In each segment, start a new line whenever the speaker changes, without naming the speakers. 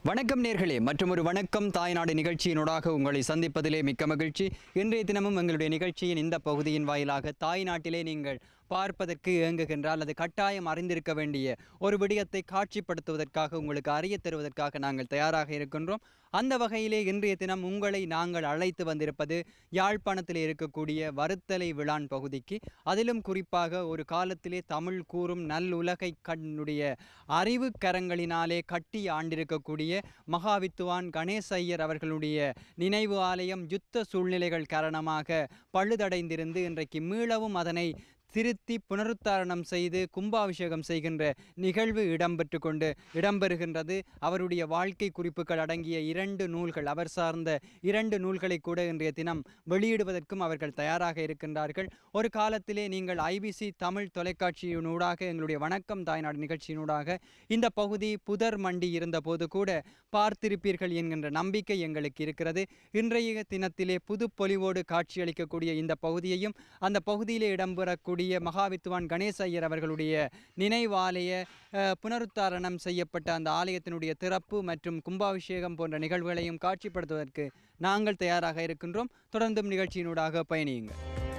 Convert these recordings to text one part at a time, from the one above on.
வணக்கம் நேர்களே மற்றும் ஒரு வணக்கம் தாய்நாடு நிகழ்ச்சியினூடாக உங்களை சந்திப்பதிலே மிக்க மகிழ்ச்சி இன்றைய தினமும் எங்களுடைய நிகழ்ச்சியின் இந்த பகுதியின் வாயிலாக தாய்நாட்டிலே நீங்கள் பார்ப்பதற்கு இயங்குகின்றால் அது கட்டாயம் அறிந்திருக்க வேண்டிய ஒரு விடயத்தை காட்சிப்படுத்துவதற்காக உங்களுக்கு அறிய தருவதற்காக நாங்கள் தயாராக இருக்கின்றோம் அந்த வகையிலே இன்றைய தினம் உங்களை நாங்கள் அழைத்து வந்திருப்பது யாழ்ப்பாணத்தில் இருக்கக்கூடிய வருத்தலை விழான் பகுதிக்கு அதிலும் குறிப்பாக ஒரு காலத்திலே தமிழ் கூறும் நல்லுலகை கண்ணுடைய அறிவு கரங்களினாலே கட்டி ஆண்டிருக்கக்கூடிய மகாவித்துவான் கணேச ஐயர் அவர்களுடைய நினைவு ஆலயம் யுத்த சூழ்நிலைகள் காரணமாக பழுதடைந்திருந்து இன்றைக்கு மீளவும் அதனை திருத்தி புனருத்தாரணம் செய்து கும்பாபிஷேகம் செய்கின்ற நிகழ்வு இடம்பெற்று கொண்டு இடம்பெறுகின்றது அவருடைய வாழ்க்கை குறிப்புகள் அடங்கிய இரண்டு நூல்கள் அவர் சார்ந்த இரண்டு நூல்களை கூட இன்றைய தினம் வெளியிடுவதற்கும் அவர்கள் தயாராக இருக்கின்றார்கள் ஒரு காலத்திலே நீங்கள் ஐபிசி தமிழ் தொலைக்காட்சியினூடாக எங்களுடைய வணக்கம் தாய்நாடு நிகழ்ச்சியினூடாக இந்த பகுதி புதர் மண்டி இருந்தபோது கூட பார்த்திருப்பீர்கள் என்கின்ற நம்பிக்கை எங்களுக்கு இருக்கிறது இன்றைய தினத்திலே புது பொலிவோடு காட்சியளிக்கக்கூடிய இந்த பகுதியையும் அந்த பகுதியிலே இடம்பெறக்கூடிய மகாவித்துவான் கணேச ஐயர் அவர்களுடைய நினைவாலய அஹ், புனருத்தாரணம் செய்யப்பட்ட அந்த ஆலயத்தினுடைய திறப்பு மற்றும் கும்பாபிஷேகம் போன்ற நிகழ்வுகளையும் காட்சிப்படுத்துவதற்கு நாங்கள் தயாராக இருக்கின்றோம் தொடர்ந்தும் நிகழ்ச்சியினூடாக பயணியுங்கள்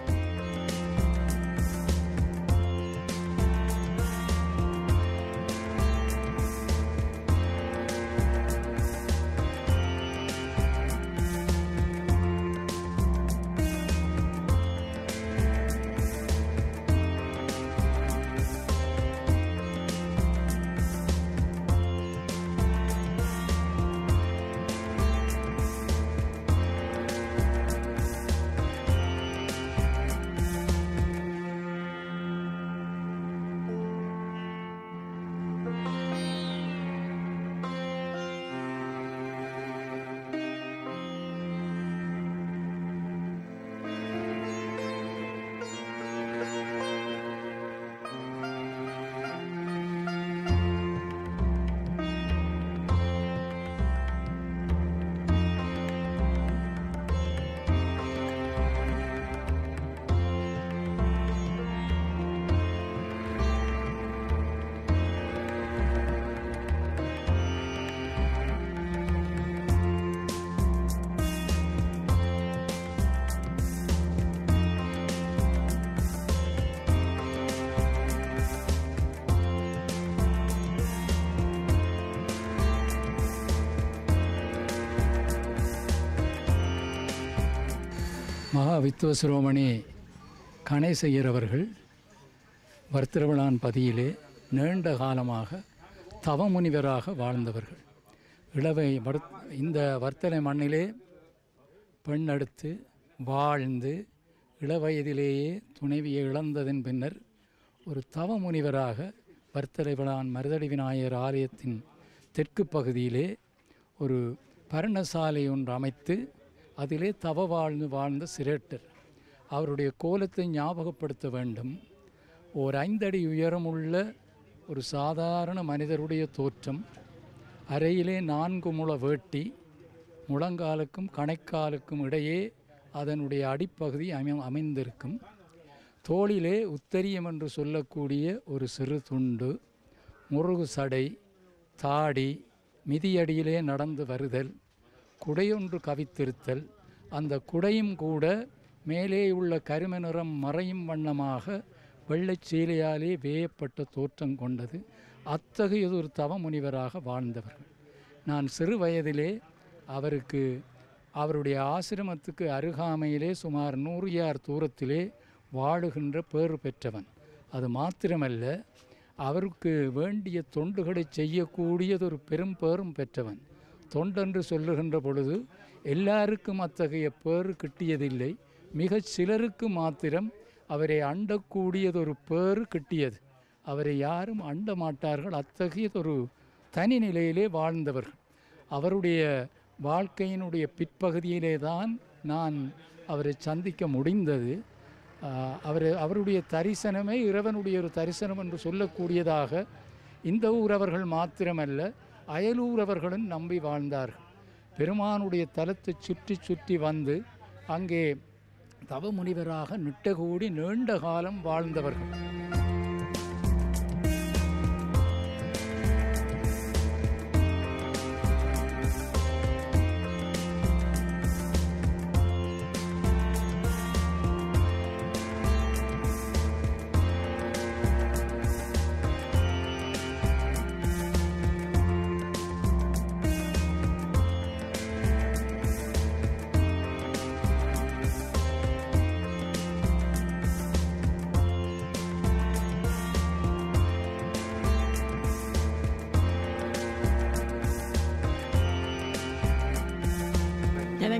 மகா வித்வசிரோமணி கணேசையர் அவர்கள் வர்த்திரவிழான் பதியிலே நீண்ட காலமாக தவமுனிவராக வாழ்ந்தவர்கள் இளவை வர் இந்த வர்த்தனை மண்ணிலே பெண் எடுத்து வாழ்ந்து இளவயதிலேயே துணைவியை இழந்ததன் பின்னர் ஒரு தவமுனிவராக வர்த்தலை விழான் மருதடி விநாயகர் ஆலயத்தின் தெற்கு பகுதியிலே ஒரு பர்ணசாலை ஒன்று அமைத்து அதிலே தவ வாழ்ந்து வாழ்ந்த சிரேட்டர் அவருடைய கோலத்தை ஞாபகப்படுத்த வேண்டும் ஓர் ஐந்தடி உயரமுள்ள ஒரு சாதாரண மனிதருடைய தோற்றம் அறையிலே நான்கு முழ வேட்டி முழங்காலுக்கும் கணைக்காலுக்கும் இடையே அதனுடைய அடிப்பகுதி அமை அமைந்திருக்கும் தோளிலே உத்தரியம் என்று சொல்லக்கூடிய ஒரு சிறு துண்டு முருகு சடை தாடி மிதியடியிலே நடந்து வருதல் குடையொன்று கவித்திருத்தல் அந்த குடையும் கூட மேலே உள்ள கரும நிறம் மறையும் வண்ணமாக வெள்ளைச் சீலையாலே வேயப்பட்ட தோற்றம் கொண்டது அத்தகையதொரு தவமுனிவராக வாழ்ந்தவர்கள் நான் சிறு வயதிலே அவருக்கு அவருடைய ஆசிரமத்துக்கு அருகாமையிலே சுமார் நூறு யார் தூரத்திலே வாழுகின்ற பேறு பெற்றவன் அது மாத்திரமல்ல அவருக்கு வேண்டிய தொண்டுகளை செய்யக்கூடியதொரு பெரும் பேரும் பெற்றவன் தொண்டென்று சொல்லுகின்ற பொழுது எல்லாருக்கும் அத்தகைய பேறு கிட்டியதில்லை மிகச் சிலருக்கு மாத்திரம் அவரை அண்டக்கூடியதொரு பேறு கிட்டியது அவரை யாரும் அண்ட மாட்டார்கள் அத்தகையதொரு தனி நிலையிலே வாழ்ந்தவர்கள் அவருடைய வாழ்க்கையினுடைய பிற்பகுதியிலே தான் நான் அவரை சந்திக்க முடிந்தது ஆஹ், அவர் அவருடைய தரிசனமே இறைவனுடைய ஒரு தரிசனம் என்று சொல்லக்கூடியதாக இந்த ஊரவர்கள் மாத்திரமல்ல அயலூரவர்களும் நம்பி வாழ்ந்தார்கள் பெருமானுடைய தலத்தை சுற்றி சுற்றி வந்து அங்கே தவமுனிவராக நிட்டகூடி நீண்ட காலம் வாழ்ந்தவர்கள்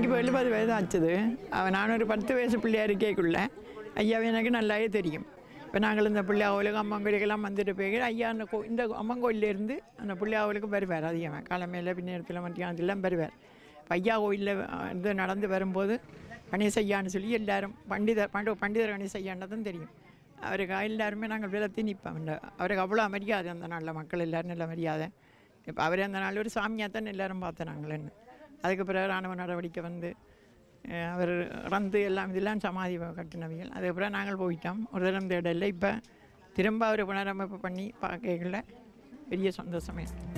எனக்கு இப்போ எழுபது வயது ஆச்சுது அவன் நான் ஒரு பத்து வயசு பிள்ளையா இருக்கேக்குள்ள ஐயாவை எனக்கு நல்லாவே தெரியும் இப்போ நாங்கள் இந்த பிள்ளையாவலுக்கு அம்மங்கோயிலுக்கெல்லாம் வந்துட்டு போய் ஐயா அந்த கோ இந்த அம்மங்கோயிலேருந்து அந்த பிள்ளையாவலுக்கு வருவார் அதிகமாக காலமையில் பின்னேரத்தில் மத்தியானத்துலாம் வருவார் இப்போ ஐயா கோயிலில் இது நடந்து வரும்போது கணேச ஐயான்னு சொல்லி எல்லாரும் பண்டிதர் பண்டு பண்டிதர் கணேச ஐயான்னு தான் தெரியும் அவருக்கு எல்லாருமே நாங்கள் விலத்தி நிற்போம் இந்த அவருக்கு அவ்வளோ மரியாதை அந்த நாளில் மக்கள் எல்லாரும் நல்ல மரியாதை இப்போ அவரே அந்த நாள் ஒரு சாமியாக தான் எல்லாரும் பார்த்தோம் நாங்களேன்னு அதுக்கு பிறகு ராணுவ நடவடிக்கை வந்து அஹ், அவர் இறந்து எல்லாம் இதெல்லாம் சமாதி கட்டினவியல் அதுக்கப்புறம் நாங்கள் போயிட்டோம் ஒரு தரம் தேடல இப்போ திரும்ப அவர் புனரமைப்பு பண்ணி பார்க்கல பெரிய சந்தோஷமே இருக்கு.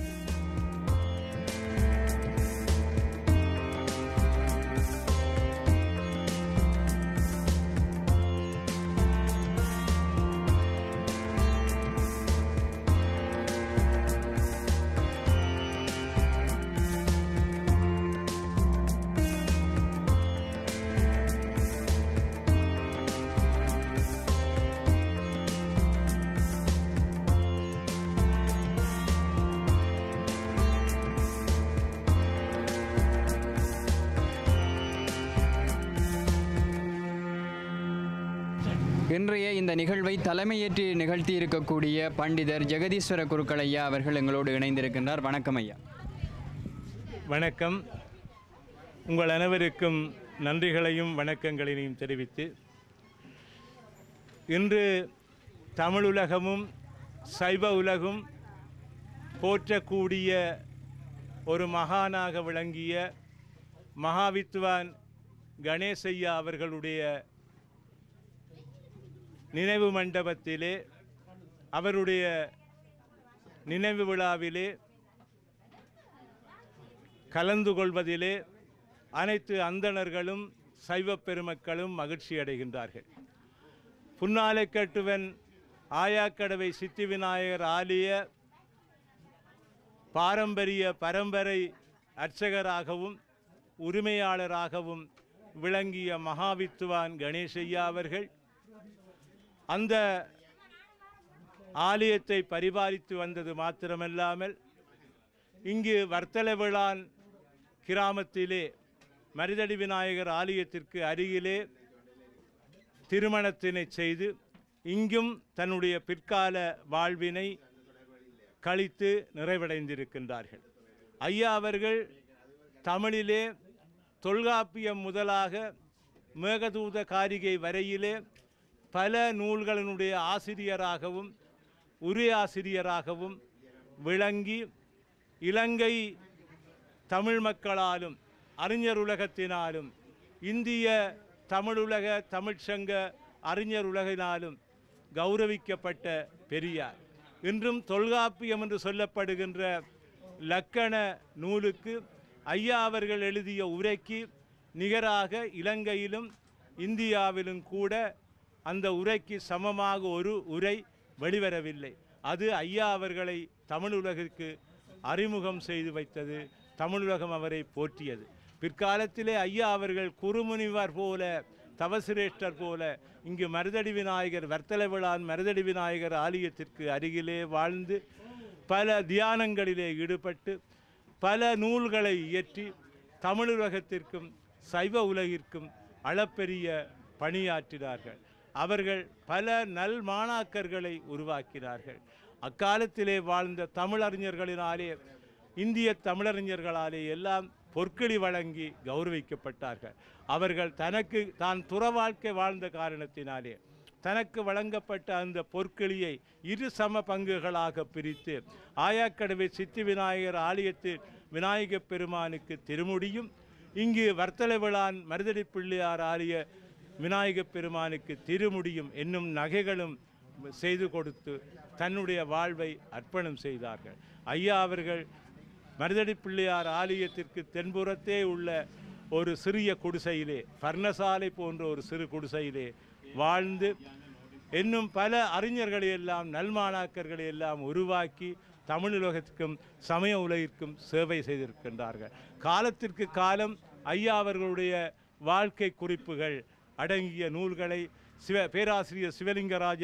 இன்றைய இந்த நிகழ்வை தலைமையேற்று நிகழ்த்தி இருக்கக்கூடிய பண்டிதர் ஜெகதீஸ்வர குருக்கள் ஐயா அவர்கள் எங்களோடு இணைந்திருக்கின்றார் வணக்கம் ஐயா
வணக்கம் உங்கள் அனைவருக்கும் நன்றிகளையும் வணக்கங்களையும் தெரிவித்து இன்று தமிழுலகமும் சைவ உலகும் போற்றக்கூடிய ஒரு மகானாக விளங்கிய மகாவித்வான் கணேசையா அவர்களுடைய நினைவு மண்டபத்திலே அவருடைய நினைவு விழாவிலே கலந்து கொள்வதிலே அனைத்து அந்தணர்களும் சைவ பெருமக்களும் மகிழ்ச்சி அடைகின்றார்கள் புன்னாலை கட்டுவன் ஆயாக்கடவை சித்தி விநாயகர் ஆலய பாரம்பரிய பரம்பரை அர்ச்சகராகவும் உரிமையாளராகவும் விளங்கிய மகாவித்துவான் கணேசையா அவர்கள் அந்த ஆலயத்தை பரிபாலித்து வந்தது மாத்திரமல்லாமல் இங்கு வர்த்தலவிழான் கிராமத்திலே மருதடி விநாயகர் ஆலயத்திற்கு அருகிலே திருமணத்தினை செய்து இங்கும் தன்னுடைய பிற்கால வாழ்வினை கழித்து நிறைவடைந்திருக்கின்றார்கள் ஐயா அவர்கள் தமிழிலே தொல்காப்பியம் முதலாக மேகதூத காரிகை வரையிலே பல நூல்களினுடைய ஆசிரியராகவும் உரையாசிரியராகவும் விளங்கி இலங்கை தமிழ் மக்களாலும் அறிஞர் உலகத்தினாலும் இந்திய தமிழுலக தமிழ்ச்சங்க அறிஞர் உலகினாலும் கௌரவிக்கப்பட்ட பெரியார் இன்றும் தொல்காப்பியம் என்று சொல்லப்படுகின்ற லக்கண நூலுக்கு ஐயா அவர்கள் எழுதிய உரைக்கு நிகராக இலங்கையிலும் இந்தியாவிலும் கூட அந்த உரைக்கு சமமாக ஒரு உரை வெளிவரவில்லை அது ஐயா அவர்களை தமிழுலகிற்கு அறிமுகம் செய்து வைத்தது தமிழுலகம் அவரை போற்றியது பிற்காலத்திலே ஐயா அவர்கள் குருமுனிவர் போல தவசிரேஷ்டர் போல இங்கு மருதடி விநாயகர் வர்த்தல விழான் மருதடி விநாயகர் ஆலயத்திற்கு அருகிலே வாழ்ந்து பல தியானங்களிலே ஈடுபட்டு பல நூல்களை இயற்றி தமிழுலகத்திற்கும் சைவ உலகிற்கும் அளப்பெரிய பணியாற்றினார்கள் அவர்கள் பல நல் மாணாக்கர்களை உருவாக்கினார்கள் அக்காலத்திலே வாழ்ந்த தமிழறிஞர்களினாலே இந்திய தமிழறிஞர்களாலே எல்லாம் பொற்களி வழங்கி கௌரவிக்கப்பட்டார்கள் அவர்கள் தனக்கு தான் துற வாழ்க்கை வாழ்ந்த காரணத்தினாலே தனக்கு வழங்கப்பட்ட அந்த பொற்களியை இரு சம பங்குகளாக பிரித்து ஆயாக்கடவை சித்தி விநாயகர் ஆலயத்தில் விநாயகப் பெருமானுக்கு திருமுடியும் இங்கு வர்த்தல விழான் மருதடி பிள்ளையார் ஆலய விநாயகப் பெருமானுக்கு திருமுடியும் என்னும் நகைகளும் செய்து கொடுத்து தன்னுடைய வாழ்வை அர்ப்பணம் செய்தார்கள் ஐயா அவர்கள் மருதடி பிள்ளையார் ஆலயத்திற்கு தென்புறத்தே உள்ள ஒரு சிறிய குடிசையிலே பர்ணசாலை போன்ற ஒரு சிறு குடிசையிலே வாழ்ந்து இன்னும் பல அறிஞர்களை எல்லாம் நல்மாணாக்கர்களை எல்லாம் உருவாக்கி தமிழுலகத்திற்கும் சமய உலகிற்கும் சேவை செய்திருக்கின்றார்கள் காலத்திற்கு காலம் ஐயா அவர்களுடைய வாழ்க்கை குறிப்புகள் அடங்கிய நூல்களை சிவ பேராசிரியர் சிவலிங்கராஜா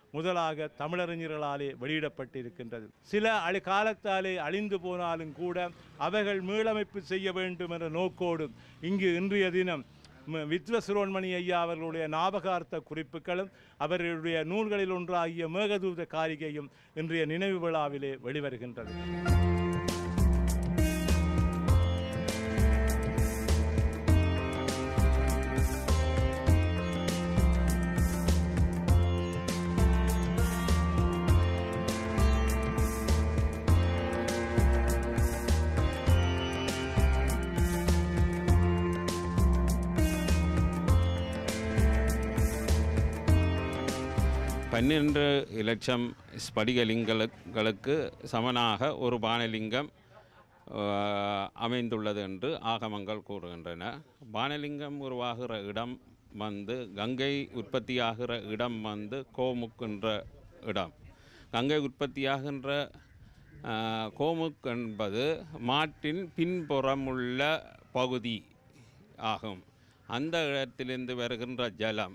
முதலாக தமிழறிஞர்களாலே வெளியிடப்பட்டிருக்கின்றது சில அழி காலத்தாலே அழிந்து போனாலும் கூட அவைகள் மீளமைப்பு செய்ய வேண்டும் என்ற நோக்கோடு இங்கு இன்றைய தினம் ம- வித்வசுரோன்மணி ஐயா அவர்களுடைய ஞாபகார்த்த குறிப்புகளும் அவர்களுடைய நூல்களில் ஒன்றாகிய மேகதூத காரிகையும் இன்றைய நினைவு விழாவிலே வெளிவருகின்றது
பன்னிரண்டு இலட்சம் ஸ்படிகலிங்கங்களுக்கு சமனாக ஒரு பானலிங்கம் ஆஹ், அமைந்துள்ளது என்று ஆகமங்கள் கூறுகின்றன பானலிங்கம் உருவாகிற இடம் வந்து கங்கை உற்பத்தியாகிற இடம் வந்து கோமுக் என்ற இடம் கங்கை உற்பத்தியாகின்ற ஆஹ், கோமுக் என்பது மாட்டின் பின்புறமுள்ள பகுதி ஆகும் அந்த இடத்திலிருந்து வருகின்ற ஜலம்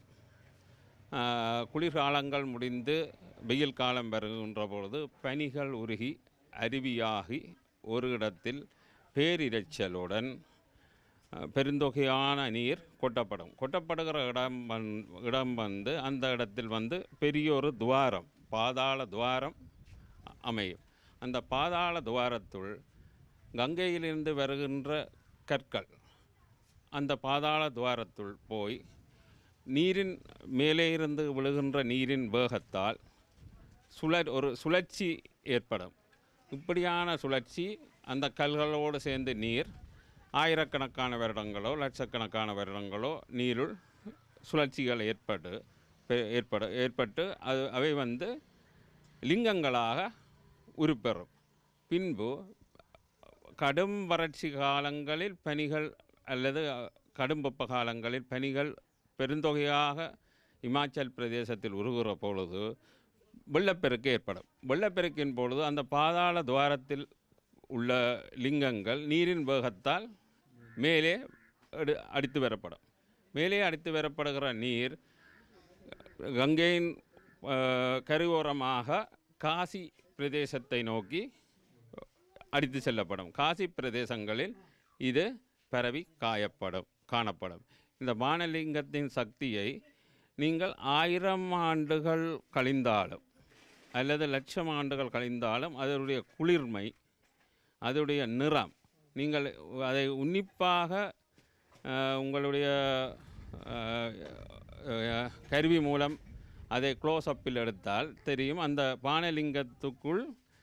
ஆஹ், குளிர்காலங்கள் முடிந்து வெயில் காலம் வருகின்ற பொழுது பனிகள் உருகி அருவியாகி ஒரு இடத்தில் பேரிரைச்சலுடன் ஆஹ், பெருந்தொகையான நீர் கொட்டப்படும் கொட்டப்படுகிற இடம் வந் இடம் வந்து அந்த இடத்தில் வந்து பெரிய ஒரு துவாரம் பாதாள துவாரம் அமையும் அந்த பாதாள துவாரத்துள் கங்கையிலிருந்து வருகின்ற கற்கள் அந்த பாதாள துவாரத்துள் போய் நீரின் மேலே இருந்து விழுகின்ற நீரின் வேகத்தால் சுழற் ஒரு சுழற்சி ஏற்படும் இப்படியான சுழற்சி அந்த கல்களோடு சேர்ந்து நீர் ஆயிரக்கணக்கான வருடங்களோ லட்சக்கணக்கான வருடங்களோ நீருள் சுழற்சிகள் ஏற்பட்டு பெ- ஏற்பட ஏற்பட்டு அது அவை வந்து லிங்கங்களாக உருப்பெறும் பின்பு கடும் வறட்சி காலங்களில் பனிகள் அல்லது அஹ், கடும் வெப்ப காலங்களில் பனிகள் பெருந்தொகையாக இமாச்சல் பிரதேசத்தில் உருகுற பொழுது வெள்ளப்பெருக்கு ஏற்படும் வெள்ளப்பெருக்கின் பொழுது அந்த பாதாள துவாரத்தில் உள்ள லிங்கங்கள் நீரின் வேகத்தால் மேலே அடி அடித்து வரப்படும் மேலே அடித்து வரப்படுகிற நீர் கங்கையின் அஹ், கரையோரமாக காசி பிரதேசத்தை நோக்கி அடித்து செல்லப்படும் காசி பிரதேசங்களில் இது பரவி காயப்படும் காணப்படும் இந்த வானலிங்கத்தின் சக்தியை நீங்கள் ஆயிரம் ஆண்டுகள் கழிந்தாலும் அல்லது லட்சம் ஆண்டுகள் கழிந்தாலும் அதனுடைய குளிர்மை அதனுடைய நிறம் நீங்கள் அதை உன்னிப்பாக அஹ், உங்களுடைய அஹ், அஹ், கருவி மூலம் அதை க்ளோஸ் அப்பில் எடுத்தால் தெரியும் அந்த பானலிங்கத்துக்குள்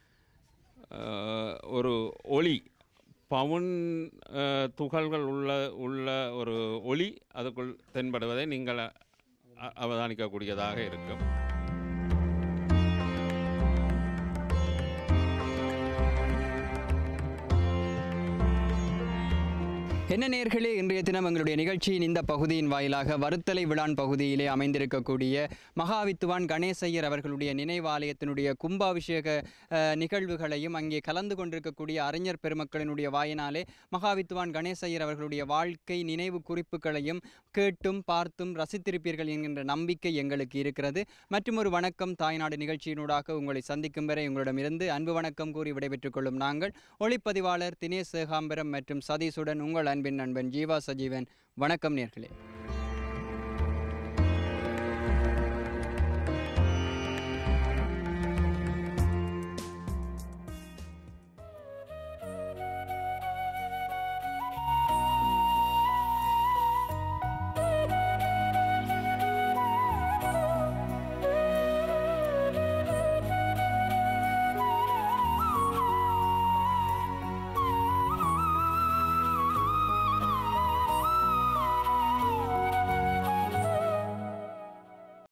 அஹ், ஒரு ஒளி பவுன் அஹ், துகள்கள் உள்ள உள்ள ஒரு ஒளி அதுக்குள் தென்படுவதை நீங்கள் அ- அவதானிக்கக்கூடியதாக இருக்கும்
என்ன நேர்களே இன்றைய தினம் எங்களுடைய நிகழ்ச்சியின் இந்த பகுதியின் வாயிலாக வருத்தலை விழான் பகுதியிலே அமைந்திருக்கக்கூடிய மகாவித்துவான் கணேசையர் அவர்களுடைய நினைவாலயத்தினுடைய கும்பாபிஷேக அஹ், நிகழ்வுகளையும் அங்கே கலந்து கொண்டிருக்கக்கூடிய அறிஞர் பெருமக்களினுடைய வாயினாலே மகாவித்துவான் கணேசையர் அவர்களுடைய வாழ்க்கை நினைவு குறிப்புகளையும் கேட்டும் பார்த்தும் ரசித்திருப்பீர்கள் என்கின்ற நம்பிக்கை எங்களுக்கு இருக்கிறது மற்றும் ஒரு வணக்கம் தாய்நாடு நிகழ்ச்சியினூடாக உங்களை சந்திக்கும் வரை உங்களிடமிருந்து அன்பு வணக்கம் கூறி விடைபெற்றுக் கொள்ளும் நாங்கள் ஒளிப்பதிவாளர் தினேஷ் சேகாம்பரம் மற்றும் சதீஷுடன் உங்கள் அன்பின் நண்பன் ஜீவா சஜீவன் வணக்கம் நேர்களே